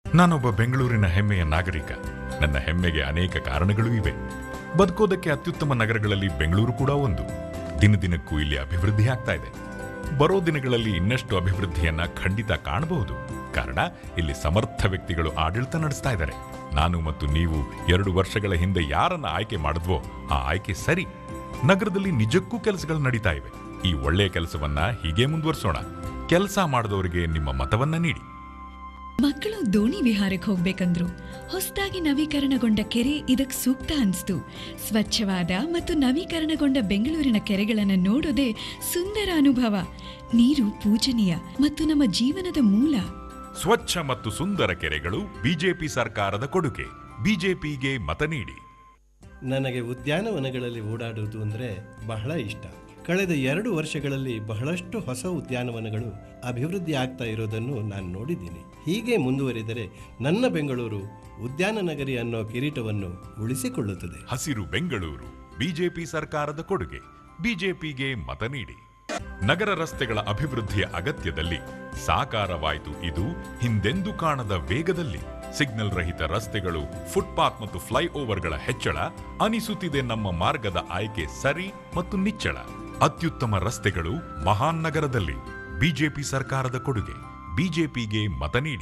ನಾನೊಬ್ಬ ಬೆಂಗಳೂರಿನ ಹೆಮ್ಮೆಯ ನಾಗರಿಕ ನನ್ನ ಹೆಮ್ಮೆಗೆ ಅನೇಕ ಕಾರಣಗಳೂ ಇವೆ ಬದುಕೋದಕ್ಕೆ ಅತ್ಯುತ್ತಮ ನಗರಗಳಲ್ಲಿ ಬೆಂಗಳೂರು ಕೂಡ ಒಂದು ದಿನ ದಿನಕ್ಕೂ ಇಲ್ಲಿ ಅಭಿವೃದ್ಧಿ ಆಗ್ತಾ ಇದೆ ಬರೋ ದಿನಗಳಲ್ಲಿ ಇನ್ನಷ್ಟು ಅಭಿವೃದ್ಧಿಯನ್ನ ಖಂಡಿತ ಕಾಣಬಹುದು ಕಾರಣ ಇಲ್ಲಿ ಸಮರ್ಥ ವ್ಯಕ್ತಿಗಳು ಆಡಳಿತ ನಡೆಸ್ತಾ ಇದ್ದಾರೆ ನಾನು ಮತ್ತು ನೀವು ಎರಡು ವರ್ಷಗಳ ಹಿಂದೆ ಯಾರನ್ನ ಆಯ್ಕೆ ಮಾಡಿದ್ವೋ ಆ ಆಯ್ಕೆ ಸರಿ ನಗರದಲ್ಲಿ ನಿಜಕ್ಕೂ ಕೆಲಸಗಳು ನಡೀತಾ ಇವೆ ಈ ಒಳ್ಳೆಯ ಕೆಲಸವನ್ನ ಹೀಗೆ ಮುಂದುವರಿಸೋಣ ಕೆಲಸ ಮಾಡಿದವರಿಗೆ ನಿಮ್ಮ ಮತವನ್ನ ನೀಡಿ ಮಕ್ಕಳು ದೋಣಿ ವಿಹಾರಕ್ಕೆ ಹೋಗ್ಬೇಕಂದ್ರು ಹೊಸದಾಗಿ ನವೀಕರಣಗೊಂಡ ಕೆರೆ ಇದಕ್ ಸೂಕ್ತ ಅನ್ಸ್ತು ಸ್ವಚ್ಛವಾದ ಮತ್ತು ನವೀಕರಣಗೊಂಡ ಬೆಂಗಳೂರಿನ ಕೆರೆಗಳನ್ನು ನೋಡೋದೇ ಸುಂದರ ಅನುಭವ ನೀರು ಪೂಜನೀಯ ಮತ್ತು ನಮ್ಮ ಜೀವನದ ಮೂಲ ಸ್ವಚ್ಛ ಮತ್ತು ಸುಂದರ ಕೆರೆಗಳು ಬಿಜೆಪಿ ಸರ್ಕಾರದ ಕೊಡುಗೆ ಬಿಜೆಪಿಗೆ ಮತ ನೀಡಿ ನನಗೆ ಉದ್ಯಾನವನಗಳಲ್ಲಿ ಓಡಾಡುವುದು ಅಂದರೆ ಬಹಳ ಇಷ್ಟ ಕಳೆದ ಎರಡು ವರ್ಷಗಳಲ್ಲಿ ಬಹಳಷ್ಟು ಹೊಸ ಉದ್ಯಾನವನಗಳು ಅಭಿವೃದ್ಧಿ ಆಗ್ತಾ ಇರೋದನ್ನು ನಾನು ನೋಡಿದ್ದೀನಿ ಹೀಗೆ ಮುಂದುವರಿದರೆ ನನ್ನ ಬೆಂಗಳೂರು ಉದ್ಯಾನ ನಗರಿ ಅನ್ನೋ ಕಿರೀಟವನ್ನು ಉಳಿಸಿಕೊಳ್ಳುತ್ತದೆ ಹಸಿರು ಬೆಂಗಳೂರು ಬಿಜೆಪಿ ಸರ್ಕಾರದ ಕೊಡುಗೆ ಬಿಜೆಪಿಗೆ ಮತ ನೀಡಿ ನಗರ ರಸ್ತೆಗಳ ಅಭಿವೃದ್ಧಿಯ ಅಗತ್ಯದಲ್ಲಿ ಸಾಕಾರವಾಯಿತು ಇದು ಹಿಂದೆಂದೂ ಕಾಣದ ವೇಗದಲ್ಲಿ ಸಿಗ್ನಲ್ ರಹಿತ ರಸ್ತೆಗಳು ಫುಟ್ಪಾತ್ ಮತ್ತು ಫ್ಲೈಓವರ್ಗಳ ಹೆಚ್ಚಳ ಅನಿಸುತ್ತಿದೆ ನಮ್ಮ ಮಾರ್ಗದ ಆಯ್ಕೆ ಸರಿ ಮತ್ತು ನಿಚ್ಚಳ ಅತ್ಯುತ್ತಮ ರಸ್ತೆಗಳು ಮಹಾನ್ ನಗರದಲ್ಲಿ ಬಿಜೆಪಿ ಸರ್ಕಾರದ ಕೊಡುಗೆ ಬಿಜೆಪಿಗೆ ಮತ ನೀಡಿ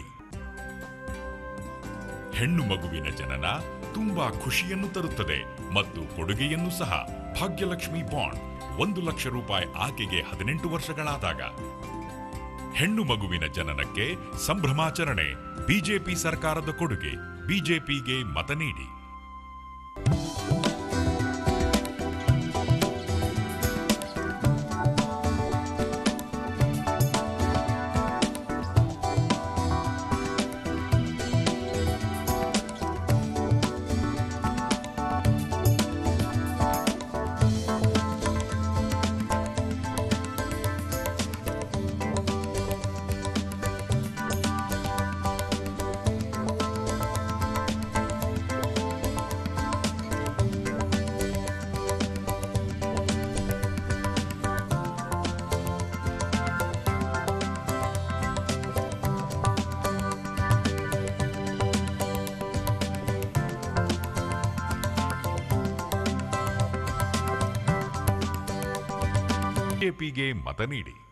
ಹೆಣ್ಣು ಮಗುವಿನ ಜನನ ತುಂಬಾ ಖುಷಿಯನ್ನು ತರುತ್ತದೆ ಮತ್ತು ಕೊಡುಗೆಯನ್ನು ಸಹ ಭಾಗ್ಯಲಕ್ಷ್ಮಿ ಬಾಂಡ್ ಒಂದು ಲಕ್ಷ ರೂಪಾಯಿ ಆಕೆಗೆ ಹದಿನೆಂಟು ವರ್ಷಗಳಾದಾಗ ಹೆಣ್ಣು ಮಗುವಿನ ಜನನಕ್ಕೆ ಸಂಭ್ರಮಾಚರಣೆ ಬಿಜೆಪಿ ಸರ್ಕಾರದ ಕೊಡುಗೆ ಬಿಜೆಪಿಗೆ ಮತ ನೀಡಿ ಬಿಜೆಪಿಗೆ ಮತ ನೀಡಿ